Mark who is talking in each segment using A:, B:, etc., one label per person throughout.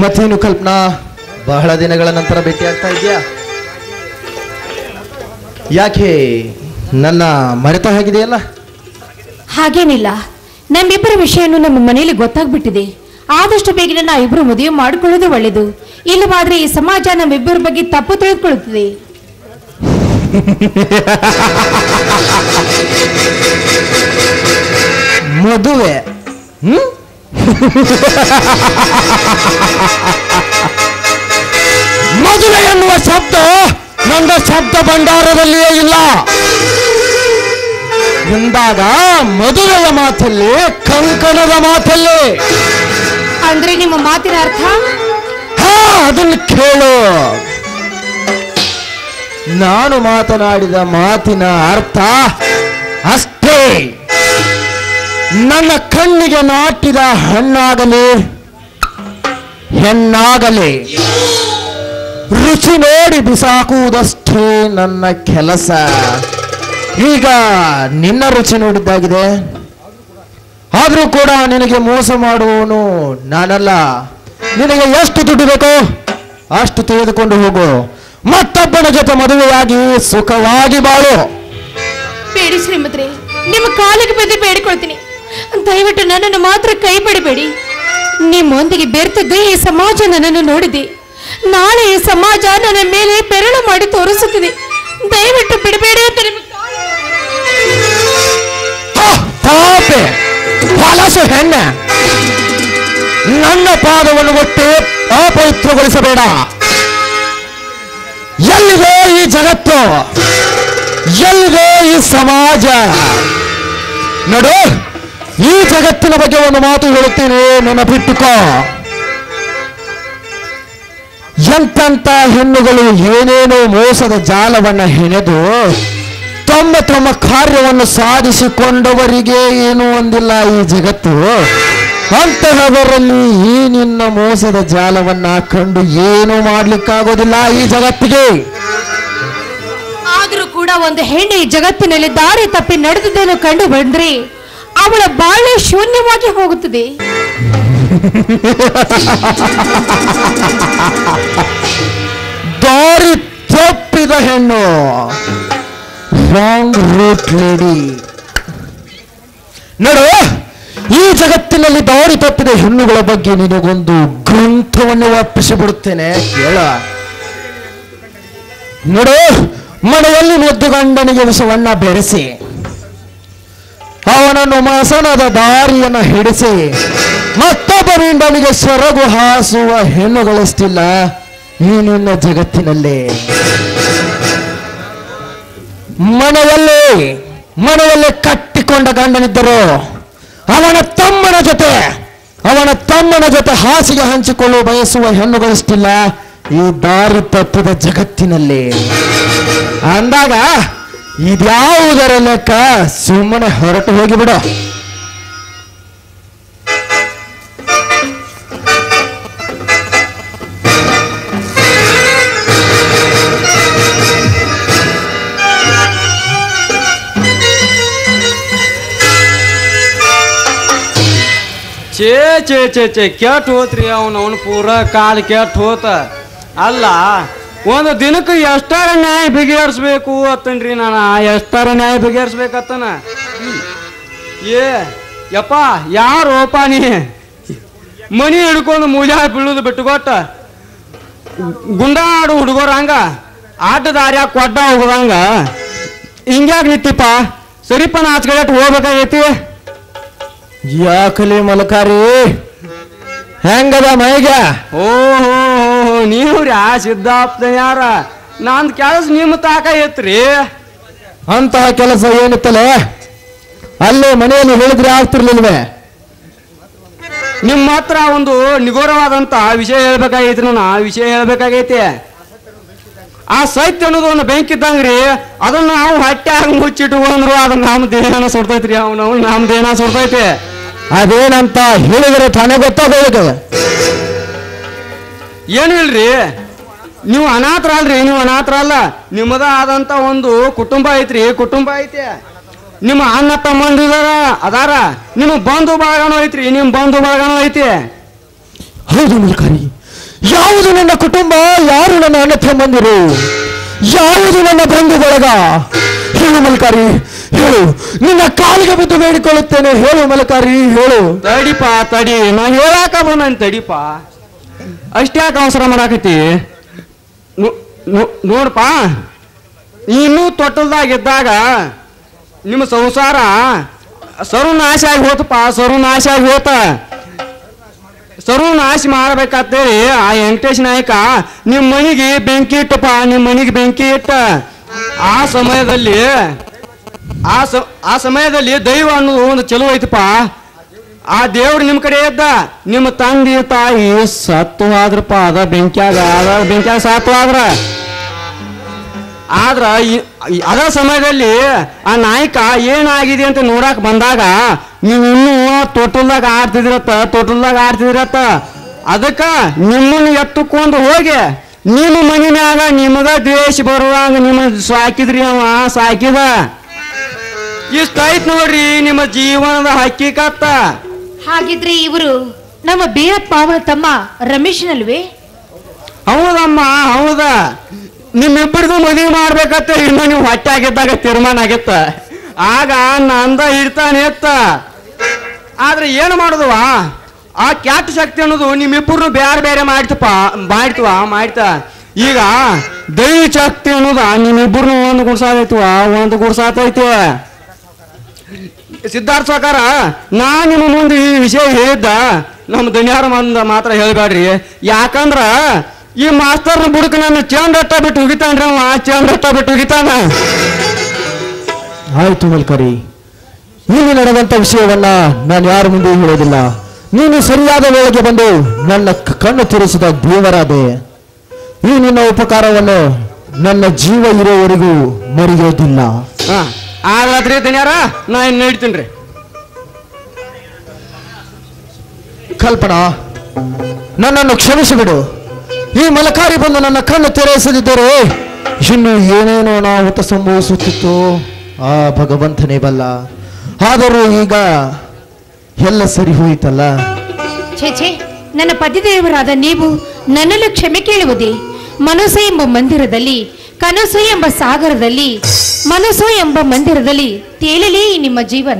A: ಮತ್ತೇನು ಕಲ್ಪನಾ ಬಹಳ ದಿನಗಳ ನಂತರ ಭೇಟಿಯಾಗ್ತಾ ಇದೆಯಾ ಯಾಕೆ ನನ್ನ ಮರೆತ ಹಾಗಿದೆಯಲ್ಲ
B: ಹಾಗೇನಿಲ್ಲ ನಮ್ಮಿಬ್ಬರ ವಿಷಯನು ನಮ್ಮ ಮನೆಯಲ್ಲಿ ಗೊತ್ತಾಗ್ಬಿಟ್ಟಿದೆ ಆದಷ್ಟು ಬೇಗನೆ ನಾವು ಇಬ್ಬರು ಮದುವೆ ಮಾಡಿಕೊಳ್ಳೋದು ಒಳ್ಳೇದು ಇಲ್ಲವಾದ್ರೆ ಈ ಸಮಾಜ ನಮ್ಮಿಬ್ಬರ ಬಗ್ಗೆ ತಪ್ಪು ತಿಳಿದುಕೊಳ್ಳುತ್ತದೆ
A: ಮದುವೆ ಹ್ಮ್
C: ಮದುವೆ ಎನ್ನುವ ಶಬ್ದ ನನ್ನ ಶಬ್ದ ಭಂಡಾರದಲ್ಲಿಯೇ ಇಲ್ಲ ಎಂದಾಗ ಮದುವೆಯ ಮಾತಲ್ಲಿ ಕಂಕಣದ ಮಾತಲ್ಲಿ
B: ಅಂದ್ರೆ ನಿಮ್ಮ ಮಾತಿನ ಅರ್ಥ
C: ಹಾ ಅದನ್ನು ಕೇಳು
A: ನಾನು ಮಾತನಾಡಿದ ಮಾತಿನ ಅರ್ಥ
C: ಅಷ್ಟೇ ನನ್ನ ಕಣ್ಣಿಗೆ ನಾಟಿದ ಹಣ್ಣಾಗಲಿ ಹೆಣ್ಣಾಗಲಿ
A: ರುಚಿ ನೋಡಿ ಬಿಸಾಕುವುದಷ್ಟೇ ನನ್ನ ಕೆಲಸ ಈಗ ನಿನ್ನ ರುಚಿ ನೋಡಿದ್ದಾಗಿದೆ ಆದರೂ ಕೂಡ ನಿನಗೆ ಮೋಸ ಮಾಡುವವನು ನಾನಲ್ಲ ನಿನಗೆ ಎಷ್ಟು ದುಡ್ಡು ಬೇಕೋ ಅಷ್ಟು ತೆಗೆದುಕೊಂಡು ಹೋಗು ಮತ್ತೊಬ್ಬನ ಜೊತೆ ಮದುವೆಯಾಗಿ ಸುಖವಾಗಿ ಬಾಳು
B: ಬೇಡಿ ಶ್ರೀಮಂತ್ರೆ ನಿಮ್ಮ ಕಾಲಿಗೆ ಬಿದ್ದು ಬೇಡಿಕೊಳ್ತೀನಿ ದಯವಿಟ್ಟು ನನ್ನನ್ನು ಮಾತ್ರ ಕೈ ಬಿಡಬೇಡಿ ನಿಮ್ಮೊಂದಿಗೆ ಬೆರೆತದ್ದು ಈ ಸಮಾಜ ನನ್ನನ್ನು ನೋಡಿದೆ ನಾಳೆ ಈ ಸಮಾಜ ನನ್ನ ಮೇಲೆ ಬೆರಳು ಮಾಡಿ ತೋರಿಸುತ್ತದೆ ದಯವಿಟ್ಟು ಬಿಡಬೇಡಿ ಅಂತ ನಿಮಗೆ
C: ಹ, ಪಾಪೆ ಹೊಲಸು ಹೆಣ್ಣೆ ನನ್ನ ಪಾದವನ್ನು ಒಟ್ಟು ಅಪವಿತ್ರಗೊಳಿಸಬೇಡ ಎಲ್ಲಿದೆ ಈ ಜಗತ್ತು ಎಲ್ಲಿದೆ ಈ ಸಮಾಜ ನೋಡು ಈ ಜಗತ್ತಿನ ಬಗ್ಗೆ ಒಂದು ಮಾತು ಹೇಳುತ್ತೇನೆ ನೆನಪಿಟ್ಟುಕೋ ಎಂತೆಂತ ಹೆಣ್ಣುಗಳು ಏನೇನೋ ಮೋಸದ ಜಾಲವನ್ನ ಹೆಣೆದು ತಮ್ಮ ತಮ್ಮ ಕಾರ್ಯವನ್ನು ಸಾಧಿಸಿಕೊಂಡವರಿಗೆ ಏನು ಒಂದಿಲ್ಲ ಈ ಜಗತ್ತು ಅಂತಹವರಲ್ಲಿ ಈ ನಿನ್ನ ಮೋಸದ ಜಾಲವನ್ನ ಕಂಡು ಏನು ಮಾಡ್ಲಿಕ್ಕಾಗೋದಿಲ್ಲ ಈ ಜಗತ್ತಿಗೆ
B: ಆದರೂ ಕೂಡ ಒಂದು ಹೆಣ್ಣು ಈ ಜಗತ್ತಿನಲ್ಲಿ ದಾರಿ ತಪ್ಪಿ ನಡೆದುದನ್ನು ಕಂಡು ಬಂದ್ರೆ ಅವಳ ಬಾಳೆ ಶೂನ್ಯವಾಗಿ ಹೋಗುತ್ತದೆ
C: ದಾರಿ ತಪ್ಪಿದ ಹೆಣ್ಣು ರಾಂಗ್ ರೂಟ್ ಲೇಡಿ ನೋಡು ಈ ಜಗತ್ತಿನಲ್ಲಿ ದಾರಿ ತಪ್ಪಿದ ಹೆಣ್ಣುಗಳ ಬಗ್ಗೆ ನಿನಗೊಂದು ಗ್ರಂಥವನ್ನು ಒಪ್ಪಿಸಿ ಬಿಡುತ್ತೇನೆ ಕೇಳ ನೋಡು ಮನೆಯಲ್ಲಿ ಮುದ್ದು ಗಂಡನಿಗೆ ವಿಷವನ್ನ ಬೆರೆಸಿ ಅವನನ್ನು ಮಸನದ ದಾರಿಯನ್ನು ಹಿಡಿಸಿ ಮತ್ತೊಬ್ಬ ಗಂಡನಿಗೆ ಸೊರಗು ಹಾಸುವ ಹೆಣ್ಣುಗಳಿಸ್ತಿಲ್ಲ ಈ ನಿನ್ನ ಜಗತ್ತಿನಲ್ಲಿ ಮನೆಯಲ್ಲಿ ಮನೆಯಲ್ಲಿ ಕಟ್ಟಿಕೊಂಡ ಗಂಡನಿದ್ದರು ಅವನ ತಮ್ಮನ ಜೊತೆ ಅವನ ತಮ್ಮನ ಜೊತೆ ಹಾಸಿಗೆ ಹಂಚಿಕೊಳ್ಳಲು ಬಯಸುವ ಹೆಣ್ಣುಗಳಿಷ್ಟಿಲ್ಲ ಈ ದಾರಿ ತಪ್ಪಿದ ಜಗತ್ತಿನಲ್ಲಿ ಅಂದಾಗ ಇದ್ಯಾವುದರ ಲೆಕ್ಕ ಸುಮ್ಮನೆ ಹೊರಟು ಹೋಗಿಬಿಡು
D: ಛೇ ಛೇ ಛೇ ಛೇ ಕೆಟ್ಟ ಹೋತ್ರಿ ಅವನು ಅವನು ಪೂರ ಕಾಲು ಕೆಟ್ಟ ಹೋತ ಅಲ್ಲ ಒಂದು ದಿನಕ್ಕೆ ಎಷ್ಟಾರ ನ್ಯಾಯ ಬಗೆಹರಿಸ್ಬೇಕು ಅತ್ತನ್ರಿ ನಾನು ಎಷ್ಟಾರ ನ್ಯಾಯ ಬಗೆಹರಿಸ್ಬೇಕತ್ತನ ಏ ಯಪ್ಪ ಯಾರೋಪ ನೀ ಮನಿ ಹಿಡ್ಕೊಂಡು ಮೂಜಾ ಬೀಳುದು ಬಿಟ್ಟುಕೊಟ್ಟ ಗುಂಡಾಡು ಹುಡುಗರ ಹಂಗ ಆಟ ದಾರ್ಯಾಗ ಕೊಡ್ಡ ಹೋಗದಂಗ ಹಿಂಗ್ಯಾಗ ನಿಂತಿಪ್ಪ ಸರಿಪ ನಾಚ್ಕಡೆ ಹೋಗ್ಬೇಕಾಗೈತಿ
C: ಯಾಕಲಿ ಮಲಕಾರಿ ಹೆಂಗದ ಮೈಗ
D: ಓಹೋ ನೀವು ರೀ ಆ ಸಿದ್ಧಾಪ್ತ ಯಾರ ನಂದು ಕೆಲಸ ನಿಮ್ಮ ತಾಕ ಐತ್ರಿ
C: ಅಂತಹ ಕೆಲಸ ಏನಿತ್ತಲೆ ಅಲ್ಲೇ ಮನೆಯಲ್ಲಿ ಹೇಳಿದ್ರೆ ಆಗ್ತಿರ್ಲಿಲ್ವೇ
D: ನಿಮ್ಮ ಹತ್ರ ಒಂದು ನಿಗೋರವಾದಂತ ವಿಷಯ ಹೇಳ್ಬೇಕಾಗೈತಿ ನಾನು ಆ ವಿಷಯ ಹೇಳ್ಬೇಕಾಗೈತಿ ಆ ಸೈತ್ ಅನ್ನೋದು ಒಂದು ಬೆಂಕಿ ಇದ್ದಂಗ್ರಿ ಅದನ್ನ ನಾವು ಹೊಟ್ಟ್ಯಾಗ ಮುಚ್ಚಿಟ್ಕೊಂಡ್ರು ಅದನ್ನ ನಮ್ಮ ದೇಹನ ಸುಡ್ತೈತ್ರಿ ಅವ್ನು ಅವ್ನು ನಮ್ಮ ದೇಹನ ಸುಡ್ತೈತಿ
C: ಅದೇನಂತ ಹೇಳಿದ್ರೆ ತಾನೇ ಗೊತ್ತಾಗೋದು
D: ಏನು ಇಲ್ರಿ ನೀವು ಅನಾಥರ ಅಲ್ರಿ ನೀವು ಅನಾಥರ ಅಲ್ಲ ನಿಮ್ಮದ ಆದಂತ ಒಂದು ಕುಟುಂಬ ಐತ್ರಿ ಕುಟುಂಬ ಐತಿ ನಿಮ್ಮ ಅಣ್ಣ ತಮ್ಮಂದಿದಾರ ಅದಾರ ನಿಮ್ಮ ಬಂಧು ಬಳಗನೂ ಐತ್ರಿ ನಿಮ್ಮ ಬಂಧು ಬಳಗನೂ ಐತಿ
C: ಹೌದು ಮಲಕಾರಿ ಯಾವುದು ನನ್ನ ಕುಟುಂಬ ಯಾರು ನನ್ನ ಅಣ್ಣ ತಮ್ಮಂದಿರು ಯಾವುದು ನನ್ನ ಬಂಧು ಬಳಗ ಹೇಳು ಮಲ್ಕಾರಿ ಹೇಳು ನಿನ್ನ ಕಾಲಿಗೆ ಬಿದ್ದು ಬೇಡಿಕೊಳ್ಳುತ್ತೇನೆ ಹೇಳು ಮಲ್ಕಾರಿ ಹೇಳು
D: ತಡಿಪ ತಡಿ ನಾ ಹೇಳಾಕ ಬಂದನ್ ತಡಿಪ ಅಷ್ಟ್ಯಾಕೆ ಅವಸರ ಮಾಡಾಕತಿ ನೋ- ನೋ- ನೋಡಪ್ಪ ಇನ್ನೂ ತೊಟ್ಟಲ್ದಾಗಿದ್ದಾಗ ನಿಮ್ಮ ಸಂಸಾರ ಸರ್ವನಾಶ ಆಗಿ ಹೋತಪ್ಪ ಸರ್ವನಾಶ ಆಗಿ ಹೋತ ಸರ್ವನಾಶ ಮಾಡ್ಬೇಕಾತೇಳಿ ಆ ವೆಂಕಟೇಶ್ ನಾಯಕ ನಿಮ್ಮ ಮನೆಗೆ ಬೆಂಕಿ ಇಟ್ಟಪ್ಪ ನಿಮ್ಮ ಮನೆಗೆ ಬೆಂಕಿ ಇಟ್ಟ ಆ ಸಮಯದಲ್ಲಿ ಆ ಸ ಆ ಸಮಯದಲ್ಲಿ ದೈವ ಅನ್ನೋದು ಒಂದು ಚಲೋ ಐತಪ್ಪ ಆ ದೇವ್ರು ನಿಮ್ಮ ಕಡೆ ಇದ್ದ ನಿಮ್ಮ ತಂದೆ ತಾಯಿ ಸತ್ತು ಆದ್ರಪ್ಪ ಅದ ಬೆಂಕ್ಯಾಗ ಅದ ಬೆಂಕ್ಯಾಗ ಸತ್ತು ಆದ್ರ ಆದ್ರ ಈ- ಈ- ಅದ ಸಮಯದಲ್ಲಿ ಆ ನಾಯಕ ಏನಾಗಿದೆ ಅಂತ ನೋಡಕ್ ಬಂದಾಗ ನೀವು ಇನ್ನೂ ತೊಟ್ಟಲ್ದಾಗ ಆಡ್ತಿದ್ರತ್ತ ತೊಟ್ಟಲ್ದಾಗ ಆಡ್ತಿದ್ರತ್ತ ಅದಕ್ಕ ನಿಮ್ಮನ್ನ ಎತ್ತುಕೊಂಡು ಹೋಗಿ ನಿಮ್ಮ ಮನೆ ಮ್ಯಾಗ ನಿಮಗ ದ್ವೇಷ ಬರುವಂಗ ನಿಮ್ಮ ಸಾಕಿದ್ರಿ ಅವ ಸಾಕಿದ ಇಷ್ಟ ಆಯ್ತು ನೋಡ್ರಿ ನಿಮ್ಮ ಜೀವನದ ಹಕ್ಕಿಕತ್ತ
B: ಹಾಗಿದ್ರೆ ಇವರು ನಮ್ಮ ಬೀರಪ್ಪ ಅವನ ತಮ್ಮ ರಮೇಶನಲ್ವೇ
D: ಹೌದಮ್ಮ ಹೌದ ನಿಮ್ಮಿಬ್ಬರಿಗೂ ಮದುವೆ ಮಾಡ್ಬೇಕತ್ತ ಇನ್ನು ನೀವು ಹೊಟ್ಟೆ ಆಗಿದ್ದಾಗ ತೀರ್ಮಾನ ಆಗಿತ್ತ ಆಗ ನಂದ ಇರ್ತಾನೆ ಎತ್ತ ಆದ್ರೆ ಏನು ಮಾಡುದವ ಆ ಕ್ಯಾಟ್ ಶಕ್ತಿ ಅನ್ನೋದು ನಿಮ್ಮಿಬ್ಬರನ್ನು ಬೇರೆ ಬೇರೆ ಮಾಡ್ತಪ್ಪ ಮಾಡ್ತವ ಮಾಡ್ತ ಈಗ ದೈವ ಶಕ್ತಿ ಅನ್ನೋದ ನಿಮ್ಮಿಬ್ಬರನ್ನು ಒಂದು ಗುಡ್ಸಾತೈತಿವ ಒಂದು ಗುಡ್ಸಾತೈತಿ ಸಿದ್ಧಾರ್ಥ ಸಾಕಾರ ನಾ ನಿಮ್ಮ ಮುಂದೆ ಈ ವಿಷಯ ಹೇಳಿದ್ದ ನಮ್ಮ ದನಿಯಾರ ಮಂದ ಮಾತ್ರ ಹೇಳ್ಬೇಡ್ರಿ ಯಾಕಂದ್ರ ಈ ಮಾಸ್ತರ್ನ ಬುಡಕ ನನ್ನ ಚಂದ ಅಟ್ಟ ಬಿಟ್ಟು ಹೋಗಿತಾನ್ರಿ ಅವ ಚಂದ ಅಟ್ಟ ಬಿಟ್ಟು ಹೋಗಿತಾನ
C: ಆಯ್ತು ಮಲ್ಕರಿ ಇಲ್ಲಿ ನಡೆದಂತ ವಿಷಯವನ್ನ ನಾನು ಯಾರ ಮುಂದೆ ಹೇಳೋದಿಲ್ಲ ನೀನು ಸರಿಯಾದ ವೇಳೆಗೆ ಬಂದು ನನ್ನ ಕ- ಕಣ್ಣು ತಿರುಸಿದ ದೇವರಾದೆ ಈ ನಿನ್ನ ಉಪಕಾರವನ್ನು ನನ್ನ ಜೀವ ಇರೋವರೆಗೂ ಮರೆಯೋದಿಲ್ಲ
D: ಹಾ ಆದ್ರಾತ್ರಿ ದನಿಯಾರ ನಾ ಇನ್ನು ನಡೀತೀನಿ
C: ಕಲ್ಪನಾ ನನ್ನನ್ನು ಕ್ಷಮಿಸಿಬಿಡು ಈ ಮಲಕಾರಿ ಬಂದು ನನ್ನ ಕಣ್ಣು ತೆರೆಸದಿದ್ದರೆ ಇನ್ನು ಏನೇನೋ ಅನಾಹುತ ಸಂಭವಿಸುತ್ತಿತ್ತು ಆ ಭಗವಂತನೇ ಬಲ್ಲ ಆದರೂ ಈಗ ಎಲ್ಲ ಸರಿ ಹೋಯಿತಲ್ಲ
B: ಛೇ ಛೇ ನನ್ನ ಪತಿದೇವರಾದ ನೀವು ನನ್ನಲ್ಲಿ ಕ್ಷಮೆ ಕೇಳುವುದೇ ಮನಸ್ಸು ಎಂಬ ಮಂದಿರದಲ್ಲಿ ಕನಸು ಎಂಬ ಸಾಗರದಲ್ಲಿ ಮನಸ್ಸು ಎಂಬ ಮಂದಿರದಲ್ಲಿ ತೇಲಲಿ ನಿಮ್ಮ ಜೀವನ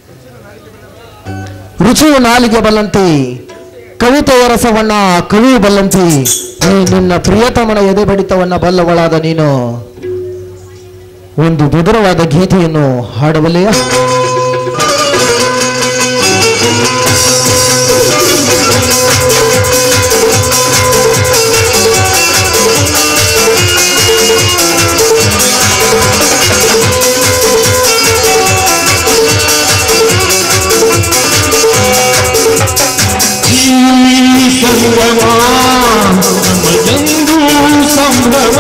C: ರುಚಿಯು ನಾಲಿಗೆ ಬಲ್ಲಂತೆ ಕವಿತೆಯ ರಸವನ್ನ ಕವಿ ಬಲ್ಲಂತೆ ನೀ ನಿನ್ನ ಪ್ರಿಯತಮನ ಎದೆ ಬಡಿತವನ್ನ ಬಲ್ಲವಳಾದ ನೀನು ಒಂದು ಮಧುರವಾದ ಗೀತೆಯನ್ನು ಹಾಡಬಲ್ಲೆಯ
E: ಸಂಭ್ರಮ ನಮಗೆಂದೂ ಸಂಭ್ರಮ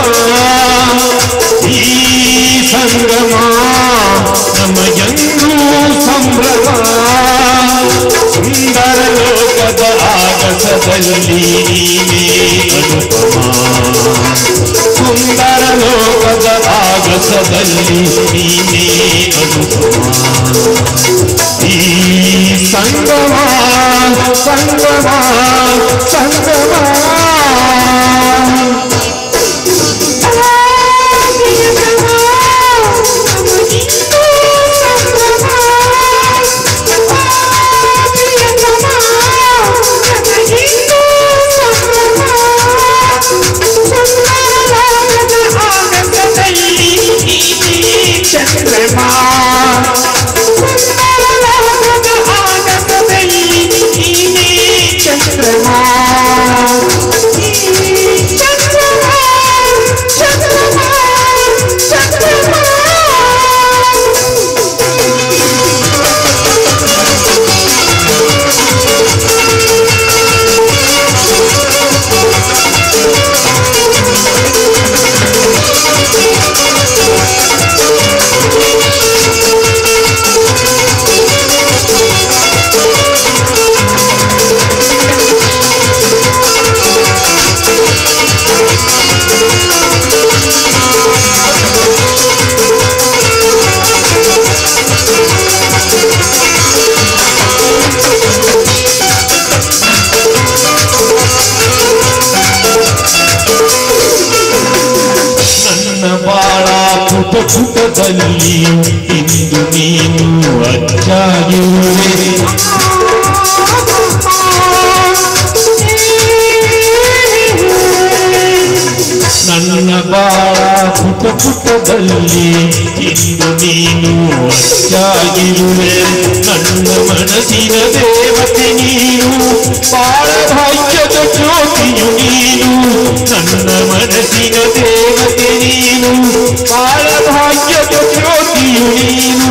E: ಈ ಸಂಭ್ರಮ ನಮಗೆಂದೂ ಸಂಭ್ರಮ ಸುಂದರ ಲೋಕದ ಆಗಸದಲ್ಲಿ ನೀನೇ ಅನುಪಮ ಸುಂದರ ಲೋಕದ ಆಗಸದಲ್ಲಿ ನೀನೇ ಅನುಪಮ ಈ ಸಂಗಮ ಸಂಗಮ ಸಂಗಮ ಚಂದ್ರಮಾ ಚಂದ್ರಮಾ ಪುಟದಲ್ಲಿ ಇಂದು ನೀನು ಅಚ್ಚಾಗಿರುವೆ ನನ್ನ ಬಾಳ ಪುಟ ಪುಟದಲ್ಲಿ ಇಂದು ನೀನು ಅಚ್ಚಾಗಿರುವೆ ನನ್ನ ಮನಸ್ಸಿನ ದೇವತೆ ನೀನು ಬಾಳ ಭಾಗ್ಯದ ಜ್ಯೋತಿಯು ನೀನು ನನ್ನ ಮನಸ್ಸಿನ ದೇವತೆ ನೀನು ಬಾಳ ಭಾಗ್ಯದ ಜ್ಯೋತಿಯು ನೀನು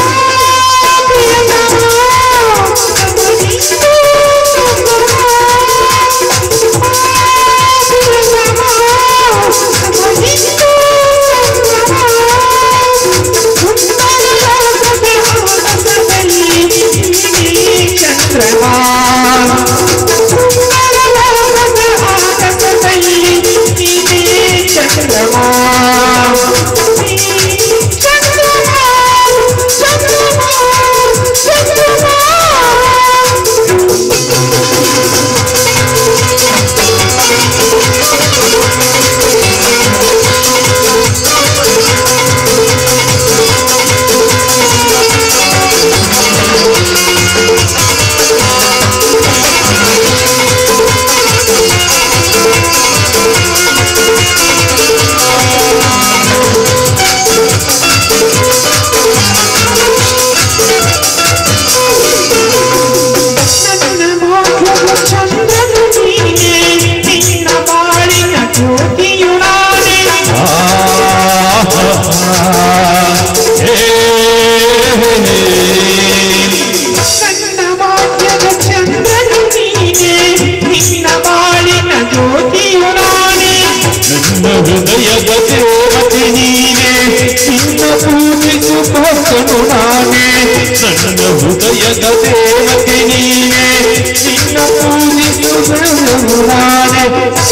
E: ನನ್ನ ಹೃದಯದ ದೇವತೆ ನೀನೆ ನಿನ್ನ ಪೂಜಿಸು ಭಕ್ತನು ನಾನೇ ನನ್ನ ಹೃದಯದ ದೇವತೆ ನೀನೆ ನಿನ್ನ ಪೂಜಿಸು ಭಕ್ತನು ನಾನೇ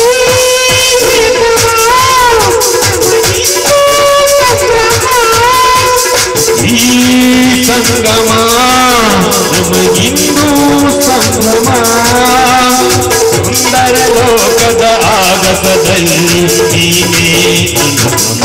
E: ಈ ಸಂಗಮ ನಮಗಿನ್ನೂ ಸಂಗಮ ಸುಂದರ ಲೋಕದ ಆಗಸದಲ್ಲಿ ನೀನೇ ಅನುಪಮ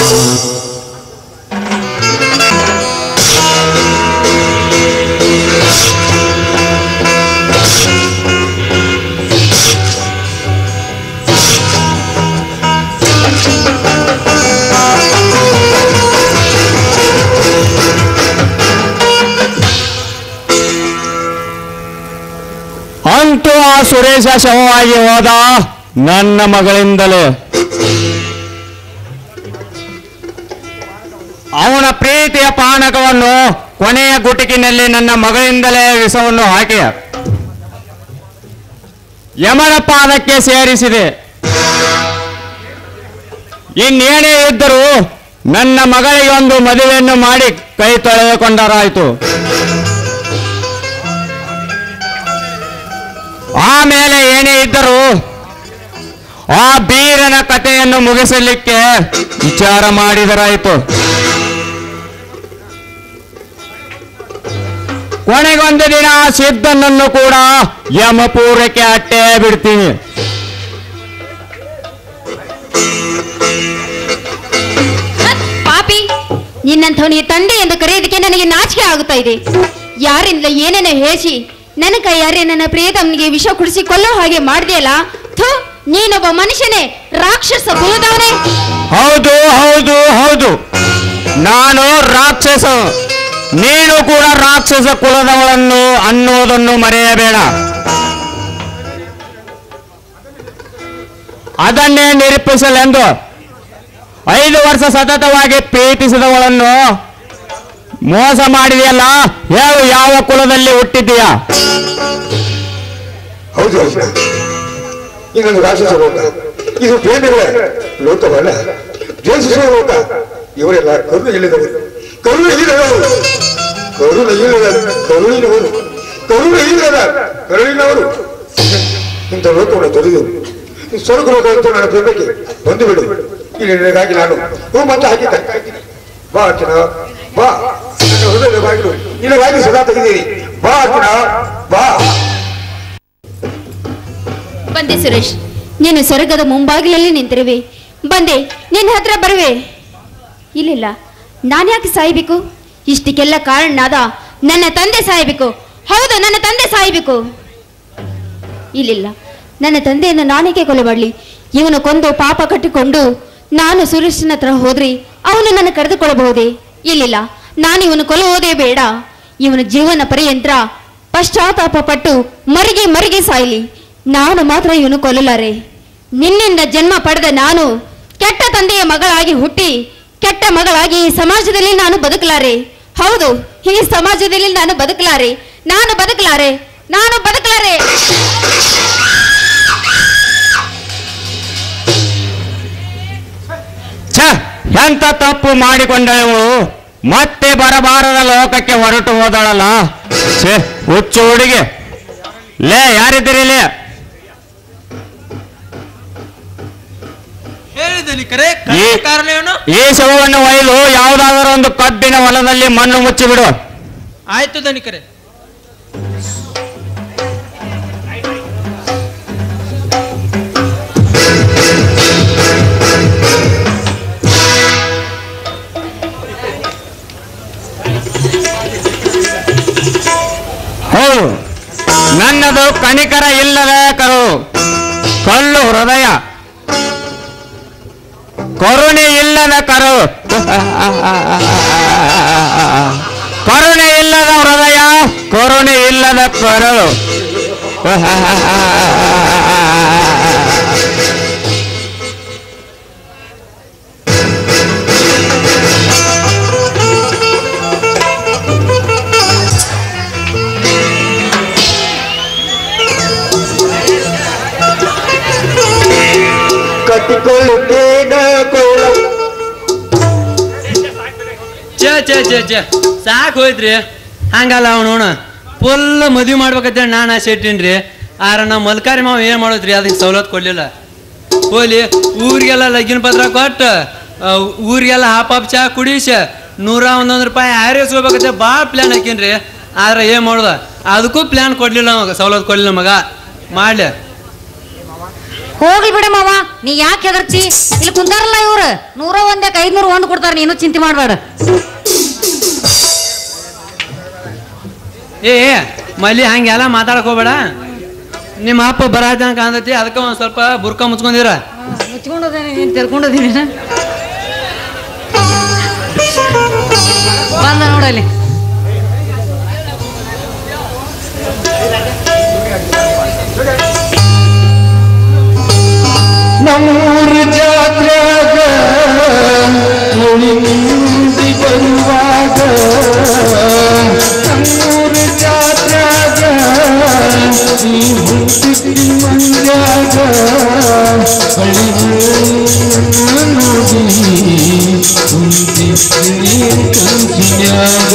D: ಅಂತೂ ಆ ಸುರೇಶ ಶವವಾಗಿ ಹೋದ ನನ್ನ ಮಗಳಿಂದಲೇ ಅವನ ಪ್ರೀತಿಯ ಪಾನಕವನ್ನು ಕೊನೆಯ ಗುಟಿಕಿನಲ್ಲಿ ನನ್ನ ಮಗಳಿಂದಲೇ ವಿಷವನ್ನು ಹಾಕಿ ಯಮನ ಪಾದಕ್ಕೆ ಸೇರಿಸಿದೆ ಇನ್ನೇನೇ ಇದ್ದರೂ ನನ್ನ ಮಗಳಿಗೆ ಒಂದು ಮದುವೆಯನ್ನು ಮಾಡಿ ಕೈ ತೊಳೆದುಕೊಂಡರಾಯಿತು ಆಮೇಲೆ ಏನೇ ಇದ್ದರೂ ಆ ಬೀರನ ಕಥೆಯನ್ನು ಮುಗಿಸಲಿಕ್ಕೆ ವಿಚಾರ ಮಾಡಿದರಾಯಿತು ಕೊನೆಗೊಂದು ದಿನ ಆ ಸಿದ್ಧನನ್ನು ಕೂಡ ಯಮಪೂರಕ್ಕೆ ಅಟ್ಟೆ ಬಿಡ್ತೀನಿ
B: ಪಾಪಿ ನಿನ್ನಂಥವನಿಗೆ ತಂದೆ ಎಂದು ಕರೆಯೋದಕ್ಕೆ ನನಗೆ ನಾಚಿಕೆ ಆಗುತ್ತಾ ಇದೆ ಯಾರಿಂದ ಏನೇನೋ ಹೇಸಿ ನನ್ನ ಕೈಯಾರೆ ನನ್ನ ಪ್ರಿಯತಮ್ಮನಿಗೆ ವಿಷ ಕುಡಿಸಿ ಕೊಲ್ಲೋ ಹಾಗೆ ಮಾಡಿದೆಯಲ್ಲ ಥು ನೀನೊಬ್ಬ ಮನುಷ್ಯನೇ ರಾಕ್ಷಸ ಕುಲದವನೇ
D: ಹೌದು ಹೌದು ಹೌದು ನಾನು ರಾಕ್ಷಸ ನೀನು ಕೂಡ ರಾಕ್ಷಸ ಕುಲದವಳನ್ನು ಅನ್ನೋದನ್ನು ಮರೆಯಬೇಡ ಅದನ್ನೇ ನಿರೂಪಿಸಲೆಂದು ಐದು ವರ್ಷ ಸತತವಾಗಿ ಪ್ರೀತಿಸಿದವಳನ್ನು ಮೋಸ ಮಾಡಿದೆಯಲ್ಲ ಹೇಳು ಯಾವ ಕುಲದಲ್ಲಿ ಹುಟ್ಟಿದ್ದೀಯಾ
F: ಹೌದು ಹೌದು ಇನ್ನೊಂದು ರಾಕ್ಷಸ ಲೋಕ ಇದು ಪ್ರೇಮಿಗಳ ಲೋಕವಲ್ಲ ದ್ವೇಷಿಸುವ ಲೋಕ ಇವರೆಲ್ಲ ಕರುಣ ಇಲ್ಲದವರು ಕರುಣ ಇಲ್ಲದವರು ಕರುಣ ಇಲ್ಲದ ಕರುಣಿನವರು ಕರುಣ ಇಲ್ಲದ ಕರುಣಿನವರು ಇಂಥ ಲೋಕವನ್ನು ತೊರೆದು ಸ್ವರ್ಗ ಲೋಕ ಅಂತ ನನ್ನ ಪ್ರೇಮಕ್ಕೆ ಬಂದು ಬಿಡು ಇಲ್ಲಿ ನಿನಗಾಗಿ ನಾನು ಹೂ ಮತ್ತೆ ಹಾಕಿದ್ದೆ ಬಾ ಅರ್ಚನ ಬಾ ನನ್ನ ಹೃದಯದ ಬಾಗಿಲು ನಿನಗಾಗಿ ಸದಾ ತೆಗೆದೀನಿ ಬಾ ಅರ್ಚನ ಬಾ
B: ಬಂದೆ ಸುರೇಶ್ ನೀನು ಸ್ವರ್ಗದ ಮುಂಬಾಗಿಲಲ್ಲಿ ನಿಂತಿರುವೆ ಬಂದೆ ನಿನ್ನ ಹತ್ರ ಬರುವೆ ಇಲ್ಲಿಲ್ಲ
G: ನಾನ್ಯಾಕೆ ಸಾಯ್ಬೇಕು ಇಷ್ಟಕ್ಕೆಲ್ಲ ಕಾರಣನಾದ ನನ್ನ ತಂದೆ ಸಾಯಬೇಕು ಹೌದು ನನ್ನ ತಂದೆ ಸಾಯಬೇಕು ಇಲ್ಲಿಲ್ಲ ನನ್ನ ತಂದೆಯನ್ನು ನಾನೇಕೆ ಕೊಲೆ ಮಾಡಲಿ ಇವನು ಕೊಂದು ಪಾಪ ಕಟ್ಟಿಕೊಂಡು ನಾನು ಸುರೇಶನ ಹತ್ರ ಹೋದ್ರಿ ಅವನು ನನ್ನ ಕರೆದುಕೊಳ್ಳಬಹುದೇ ಇಲ್ಲಿಲ್ಲ ನಾನು ಇವನು ಕೊಲ್ಲುವುದೇ ಬೇಡ ಇವನ ಜೀವನ ಪರ್ಯಂತ್ರ ಪಶ್ಚಾತ್ತಾಪ ಪಟ್ಟು ಮರಿಗೆ ಮರಿಗೆ ಸಾಯಲಿ ನಾನು ಮಾತ್ರ ಇವನು ಕೊಲ್ಲಲಾರೆ ನಿನ್ನಿಂದ ಜನ್ಮ ಪಡೆದ ನಾನು ಕೆಟ್ಟ ತಂದೆಯ ಮಗಳಾಗಿ ಹುಟ್ಟಿ ಕೆಟ್ಟ ಮಗಳಾಗಿ ಈ ಸಮಾಜದಲ್ಲಿ ನಾನು ಬದುಕಲಾರೆ ಹೌದು ಈ ಸಮಾಜದಲ್ಲಿ ನಾನು ಬದುಕಲಾರೆ ನಾನು ಬದುಕಲಾರೆ ನಾನು ಬದುಕಲಾರೆ
D: ಛ ಎಂತ ತಪ್ಪು ಮಾಡಿಕೊಂಡಳು ಮತ್ತೆ ಬರಬಾರದ ಲೋಕಕ್ಕೆ ಹೊರಟು ಹೋದಳಲ್ಲ ಛೇ ಹುಚ್ಚು ಹುಡುಗಿ ಲೇ ಯಾರಿದ್ದೀರಿ ಲೇ
H: ಹೇಳಿದ್ದೀನಿ ಕರೆ
D: ಈ-
H: ಕಾರಣ ಏನು
D: ಈ ಶವವನ್ನು ಒಯ್ದು ಯಾವುದಾದರೂ ಒಂದು ಕಬ್ಬಿನ ಹೊಲದಲ್ಲಿ ಮಣ್ಣು ಮುಚ್ಚಿಬಿಡು
H: ಆಯ್ತು ದನಿಕರೆ
D: ಹೌದು ನನ್ನದು ಕನಿಕರ ಇಲ್ಲದ ಕರು ಕಲ್ಲು ಹೃದಯ ಕರುಣೆ ಇಲ್ಲದ ಕರು ಕರುಣೆ ಇಲ್ಲದ ಹೃದಯ ಕರುಣೆ ಇಲ್ಲದ ಕರಳು
F: ಕಟ್ಟಿಕೊಳ್ಳುತ್ತೇನ ಕೋಳ
H: ಛೇ ಛೇ ಛೇ ಛೇ ಸಾಕು ಹೋಯ್ತ್ರಿ ಹಂಗಲ್ಲ ಅವನು ಫುಲ್ ಮದುವೆ ಮಾಡ್ಬೇಕಂತೇಳಿ ನಾನು ಆಸೆ ಇಟ್ಟೀನ್ರಿ ಆರ ನಮ್ಮ ಮಲ್ಕಾರಿ ಮಾವ ಏನು ಮಾಡೋದ್ರಿ ಅದಕ್ಕೆ ಸವಲತ್ತು ಕೊಡ್ಲಿಲ್ಲ ಹೋಲಿ ಊರಿಗೆಲ್ಲ ಲಗ್ಗಿನ ಪತ್ರ ಕೊಟ್ಟು ಆ, ಊರಿಗೆಲ್ಲ ಹಾಪ್ ಹಾಪ್ ಚಾ ಕುಡಿಸ ನೂರ ಒಂದೊಂದು ರೂಪಾಯಿ ಆರ್ಎಸ್ ಹೋಗ್ಬೇಕಂತ ಭಾಳ ಪ್ಲ್ಯಾನ್ ಹಾಕೀನ್ರಿ ಆದ್ರೆ ಏನು ಮಾಡೋದ ಅದಕ್ಕೂ ಪ್ಲ್ಯಾನ್ ಕೊಡ್ಲಿಲ್ಲ ಅವಾಗ ಸವಲತ್ತು ಕೊಡ್ಲಿಲ್ಲ ಮಗ ಮಾಡ್ಲಿ
I: ಹೋಗ್ಲಿ ಬಿಡ ಮಾವ ನೀ ಯಾಕೆ ಹೆದರ್ಚಿ ಇಲ್ಲಿ ಕುಂತಾರಲ್ಲ ಇವ್ರು ನೂರ ಒಂದಕ್ಕೆ ಐದ್ನೂರು ಒಂದು ಕೊಡ್ತಾರ ನೀನು ಚಿಂತೆ ಮಾಡಬೇಡ
H: ಏ ಏ, ಮಲ್ಲಿ ಹಂಗೆಲ್ಲ ಮಾತಾಡಕ್ ಹೋಗ್ಬೇಡ ನಿಮ್ಮ ಅಪ್ಪ ಬರಾತ ಕಾಣ್ತೈತಿ ಅದಕ್ಕೆ ಒಂದು ಸ್ವಲ್ಪ ಬುರ್ಕ ಮುಚ್ಕೊಂಡಿರ
I: ಮುಚ್ಕೊಂಡೋದೇನೆ ನೀನು ತೆರ್ಕೊಂಡೋದೀನಿ ಬಂದ ನೋಡಲ್ಲಿ
E: ನಮ್ಮೂರ ಜಾತ್ರೆಗ ನೋಡಿ ಮುಂದಿ ಬರುವಾಗ ನಮ್ಮೂರ ಜಾತ್ರೆಗ ನೀ ಹುಟ್ಟಿಸಿ ಮಂಡ್ಯಾಗ ಬಳಿ ನೋಡಿ ಕುಂತಿದ್ದಿ ಕಂಚಿನ್ಯಾಗ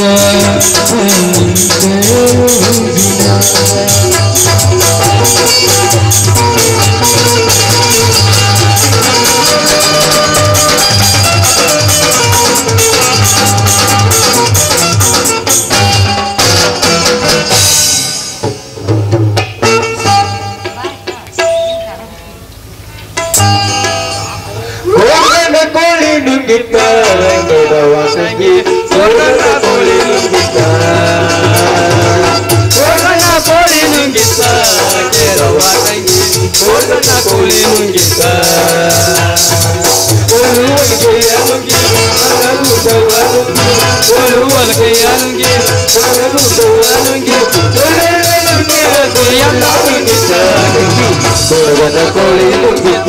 F: ಕೋಲನ ಕೋಳಿ ನುಂಗಿತ್ತ ಗಡವ ಸಂಗಿ ಕೋಲನ ಕೋಳಿ ನುಂಗಿತ್ತ ಕೋಲನ ಕೋಳಿ ನುಂಗಿತ್ತ ಗಡವ ಸಂಗಿ ಕೋಲನ ಕೋಳಿ ನುಂಗಿತ್ತ ಕೋಲುವಲ್ಗೆಯ ನುಂಗಿ ಕೊರಗುತ್ತವ ನುಂಗಿ ಕೋಲುವಲ್ಗೆಯ ನುಂಗಿ ಕೊರಗುತ್ತವ ನುಂಗಿ ಕೊರಗ ನುಂಗಿ ಕೊಯ್ಯನ್ನ ನುಂಗಿತ್ತ ಕೊರಗದ ಕೋಳಿ ನುಂಗಿತ್ತ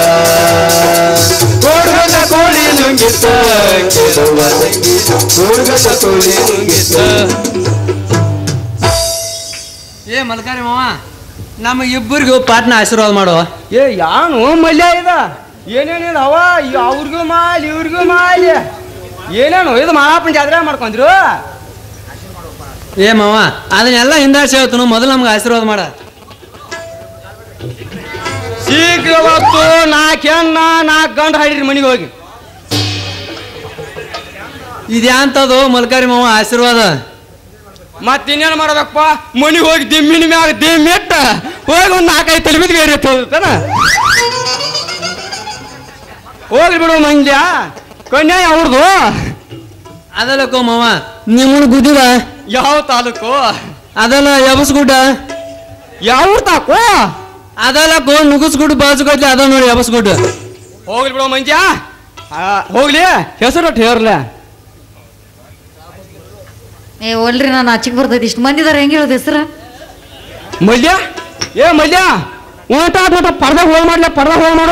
F: ಕೋಡ್ಗದ ಕೋಳಿ ನುಂಗಿತ್ತ ಕೆಡುವ ತಂಗಿ ಕೋಡ್ಗದ ಕೋಳಿ ನುಂಗಿತ್ತ
H: ಏ ಮಲ್ಕಾರಿ ಮಾವ ನಮ್ಮ ಇಬ್ಬರಿಗೂ ಪಾಟ್ನ ಆಶೀರ್ವಾದ ಮಾಡು
D: ಏ ಯಾನು ಮಲ್ಯ ಇದ ಏನೇನಿದ ಅವ ಅವ್ರಿಗೂ ಮಾಲಿ ಇವ್ರಿಗೂ ಮಾಲಿ ಏನೇನು ಇದು ಮಾಪನ ಜಾತ್ರೆ ಮಾಡ್ಕೊಂಡ್ರು
H: ಏ ಮಾವ ಅದನ್ನೆಲ್ಲ ಹಿಂದಾಡ್ಸಿ ಹೇಳ್ತಾನು ಮೊದಲು ನಮ್ಗೆ ಆಶೀರ್ವಾದ ಮಾಡ
D: ಶೀಘ್ರ ಹೊತ್ತು ನಾಲ್ಕು ಹೆಣ್ಣ ನಾಲ್ಕು ಗಂಡು ಹಾಡಿರಿ ಮನೆಗೆ ಹೋಗಿ
H: ಇದ್ಯಾಂತದು ಮಲ್ಕಾರಿ ಮಾವ ಆಶೀರ್ವಾದ
D: ಮತ್ತಿನ್ನೇನು ಮಾಡ್ಬೇಕಪ್ಪ ಮನೆಗೆ ಹೋಗಿ ದಿಮ್ಮಿನ ಮ್ಯಾಗ ದಿಮ್ಮಿಟ್ಟ ಹೋಗಿ ಒಂದು ನಾಲ್ಕೈದು ತಲೆ ಬಿದ್ದು ಬೇರೆ ಹೋಗ್ತಾನ ಹೋಗ್ಲಿ ಬಿಡು ಮಂಗ್ಯ ಕನ್ಯಾ ಅವ್ರದು
H: ಅದಲ್ಲಕ್ಕೋ ಮಾವ ನಿಮ್ಮನ್ ಗುದ್ದಿದ
D: ಯಾವ ತಾಲೂಕು
H: ಅದಲ್ಲ ಯಬಸ್ಗುಡ್ಡ
D: ಯಾವ ತಾಕೋ
H: ಅದಲ್ಲಕ್ಕೋ ನುಗ್ಗಿಸ್ಗುಡ್ಡು ಬಾಜುಗೈತಿ ಅದ ನೋಡಿ ಯಬಸ್ಗುಡ್ಡ
D: ಹೋಗ್ಲಿ ಬಿಡೋ ಮಂಜ ಆ, ಹೋಗ್ಲಿ ಹೆಸರು ಹೇರ್ಲ
I: ಏ ಒಲ್ರಿ ನಾನು ಆಚಿಗೆ ಬರ್ತೈತಿ ಇಷ್ಟು ಮಂದಿದಾರ ಹೆಂಗ್ ಹೇಳೋದು ಹೆಸರು
D: ಮಲ್ಯ ಏ ಮಲ್ಯ ಊಟ ಊಟ ಪರ್ದ ಹೋಗಿ ಮಾಡ್ಲ ಪರ್ದ ಹೋಗಿ ಮಾಡು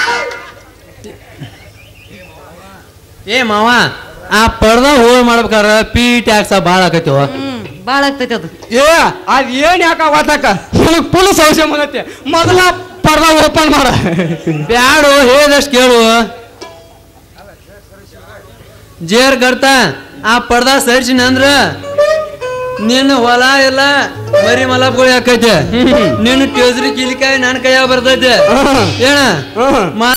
H: ಏ ಮಾವ ಆ ಪರ್ದ ಹೋಳ್ ಮಾಡ್ಬೇಕಾರ ಪಿ ಟ್ಯಾಕ್ಸ ಭಾಳ ಆಕೈತಿವ
I: ಹ್ಮ್ ಭಾಳ ಆಗ್ತೈತಿ ಅದು
D: ಏ ಅದ್ ಏನ್ ಯಾಕ ಅವತ್ತಾಕ ಫುಲ್ ಸಂಶಯ ಬಂದೈತಿ ಮೊದಲ ಪರ್ದ ಓಪನ್ ಮಾಡ
H: ಬ್ಯಾಡು ಹೇಳಿದಷ್ಟು ಕೇಳು ಜೇರ್ ಗರ್ತ ಆ ಪರ್ದ ಸರಿಸಿನ ಅಂದ್ರ ನಿನ್ನ ಹೊಲ ಎಲ್ಲ ಮರಿ ಮಲಪ್ಗಳು ಯಾಕೈತೆ ನಿನ್ನ ಟೇಸ್ರಿ ಕಿಲಿಕಾಯಿ ನನ್ನ ಕೈಯಾಗ ಬರ್ತೈತೆ ಏನ
D: ಹ್ಮ್.
H: ಮಾ